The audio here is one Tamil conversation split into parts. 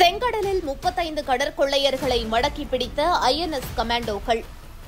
செங்கடலில் முப்பத்தைந்து கடற்கொள்ளையர்களை மடக்கி பிடித்த ஐஎன்எஸ் கமாண்டோக்கள்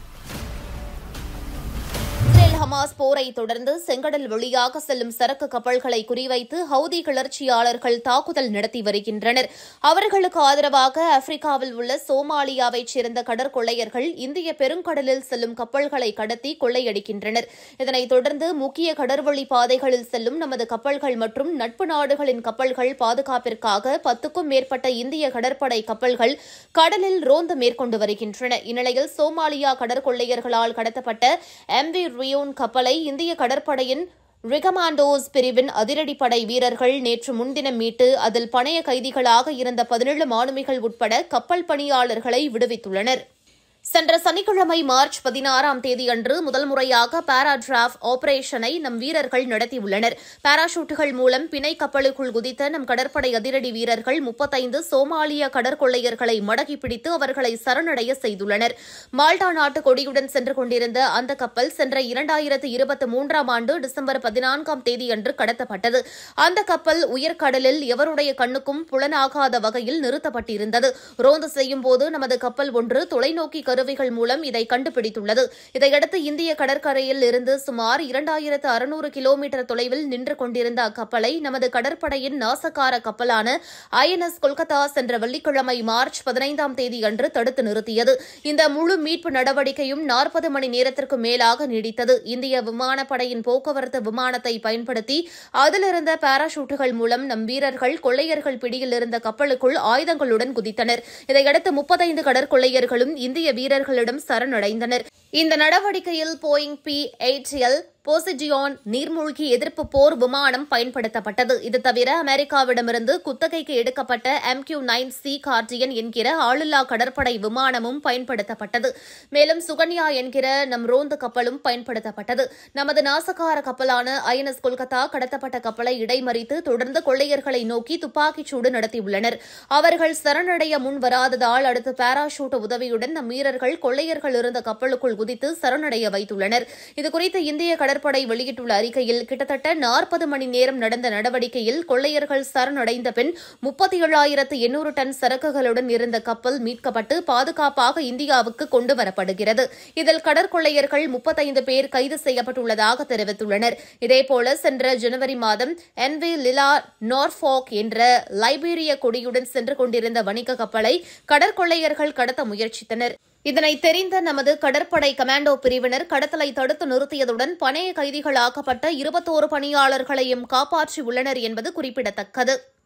இஸ்ரேல் ஹமாஸ் போரை தொடர்ந்து செங்கடல் வழியாக செல்லும் சரக்கு கப்பல்களை குறிவைத்து ஹவுதி கிளர்ச்சியாளர்கள் தாக்குதல் நடத்தி வருகின்றனர் அவர்களுக்கு ஆதரவாக ஆப்பிரிக்காவில் உள்ள சோமாலியாவைச் சேர்ந்த கடற்கொள்ளையர்கள் இந்திய பெருங்கடலில் செல்லும் கப்பல்களை கடத்தி கொள்ளையடிக்கின்றனர் இதனைத் தொடர்ந்து முக்கிய கடற்வழி பாதைகளில் செல்லும் நமது கப்பல்கள் மற்றும் நட்பு நாடுகளின் கப்பல்கள் பாதுகாப்பிற்காக பத்துக்கும் மேற்பட்ட இந்திய கடற்படை கப்பல்கள் கடலில் ரோந்து மேற்கொண்டு வருகின்றன இந்நிலையில் சோமாலியா கடற்கொள்ளையர்களால் கடத்தப்பட்ட எம்வி ரியோன் கப்பலை இந்திய கடற்படையின் ரிகமாண்டோஸ் பிரிவின் அதிரடிப்படை வீரர்கள் நேற்று முன்தினம் மீட்டு அதில் பணைய கைதிகளாக இருந்த பதினேழு மாலுமிகள் உட்பட கப்பல் பணியாளர்களை விடுவித்துள்ளனர் சென்ற சனிக்கிழமை மார்ச் பதினாறாம் தேதியன்று முதல் முறையாக பாராடிராப் ஆபரேஷனை நம் வீரர்கள் நடத்தியுள்ளனர் பாராசூட்டுகள் மூலம் பிணை கப்பலுக்குள் குதித்த நம் கடற்படை அதிரடி வீரர்கள் முப்பத்தைந்து சோமாலிய கடற்கொள்ளையர்களை மடக்கி பிடித்து அவர்களை சரணடைய செய்துள்ளனர் மால்டா நாட்டு கொடியுடன் சென்று கொண்டிருந்த அந்த கப்பல் சென்ற இரண்டாயிரத்து இருபத்தி மூன்றாம் ஆண்டு டிசம்பர் பதினான்காம் தேதியன்று கடத்தப்பட்டது அந்த கப்பல் உயர்கடலில் எவருடைய கண்ணுக்கும் புலனாகாத வகையில் நிறுத்தப்பட்டிருந்தது ரோந்து செய்யும் போது நமது கப்பல் ஒன்று தொலைநோக்கி கருவிகள் மூலம் இதை கண்டுபிடித்துள்ளது இதையடுத்து இந்திய கடற்கரையில் இருந்து சுமார் இரண்டாயிரத்து அறுநூறு கிலோமீட்டர் தொலைவில் நின்று கொண்டிருந்த அக்கப்பலை நமது கடற்படையின் நாசக்கார கப்பலான ஐஎன்எஸ் கொல்கத்தா சென்ற வெள்ளிக்கிழமை மார்ச் பதினைந்தாம் தேதி அன்று தடுத்து நிறுத்தியது இந்த முழு மீட்பு நடவடிக்கையும் நாற்பது மணி நேரத்திற்கு மேலாக நீடித்தது இந்திய விமானப்படையின் போக்குவரத்து விமானத்தை பயன்படுத்தி அதிலிருந்த பாராசூட்டுகள் மூலம் நம் வீரர்கள் கொள்ளையர்கள் பிடியில் இருந்த கப்பலுக்குள் ஆயுதங்களுடன் குதித்தனர் இதையடுத்து முப்பத்தைந்து கடற்கொள்ளையர்களும் இந்திய வீரர்களிடம் சரணடைந்தனர் இந்த நடவடிக்கையில் Boeing P eight L Poseidon நீர்மூழ்கி எதிர்ப்பு போர் விமானம் பயன்படுத்தப்பட்டது இது தவிர அமெரிக்காவிடமிருந்து குத்தகைக்கு எடுக்கப்பட்ட M Q nine C guardian என்கிற ஆளில்லா கடற்படை விமானமும் பயன்படுத்தப்பட்டது மேலும் சுகன்யா என்கிற நம் ரோந்து கப்பலும் பயன்படுத்தப்பட்டது நமது நாசகார கப்பலான ஐஎன்எஸ் கொல்கத்தா கடத்தப்பட்ட கப்பலை இடைமறித்து தொடர்ந்து கொள்ளையர்களை நோக்கி துப்பாக்கிச் சூடு நடத்தியுள்ளனர் அவர்கள் சரணடைய முன் வராததால் அடுத்து பாராசூட் உதவியுடன் நம் வீரர்கள் கொள்ளையர்கள் இருந்த கப்பலுக்குள் குதித்து சரணடைய வைத்துள்ளனர் இதுகுறித்து இந்திய கடற்படை வெளியிட்டுள்ள அறிக்கையில் கிட்டத்தட்ட நாற்பது மணி நேரம் நடந்த நடவடிக்கையில் கொள்ளையர்கள் சரணடைந்த பின் முப்பத்தி ஏழாயிரத்து எண்ணூறு டன் சரக்குகளுடன் இருந்த கப்பல் மீட்கப்பட்டு பாதுகாப்பாக இந்தியாவுக்கு கொண்டு வரப்படுகிறது இதில் கடற்கொள்ளையர்கள் முப்பத்தைந்து பேர் கைது செய்யப்பட்டுள்ளதாக தெரிவித்துள்ளனர் இதேபோல சென்ற ஜனவரி மாதம் என்வி லிலா நார்ஃபாக் என்ற லைபீரிய கொடியுடன் சென்று கொண்டிருந்த வணிக கப்பலை கடற்கொள்ளையர்கள் கடத்த முயற்சித்தனர் இதனை தெரிந்த நமது கடற்படை கமாண்டோ பிரிவினர் கடத்தலை தடுத்து நிறுத்தியதுடன் பணைய கைதிகளாக்கப்பட்ட இருபத்தோரு பணியாளர்களையும் காப்பாற்றியுள்ளனர் என்பது குறிப்பிடத்தக்கது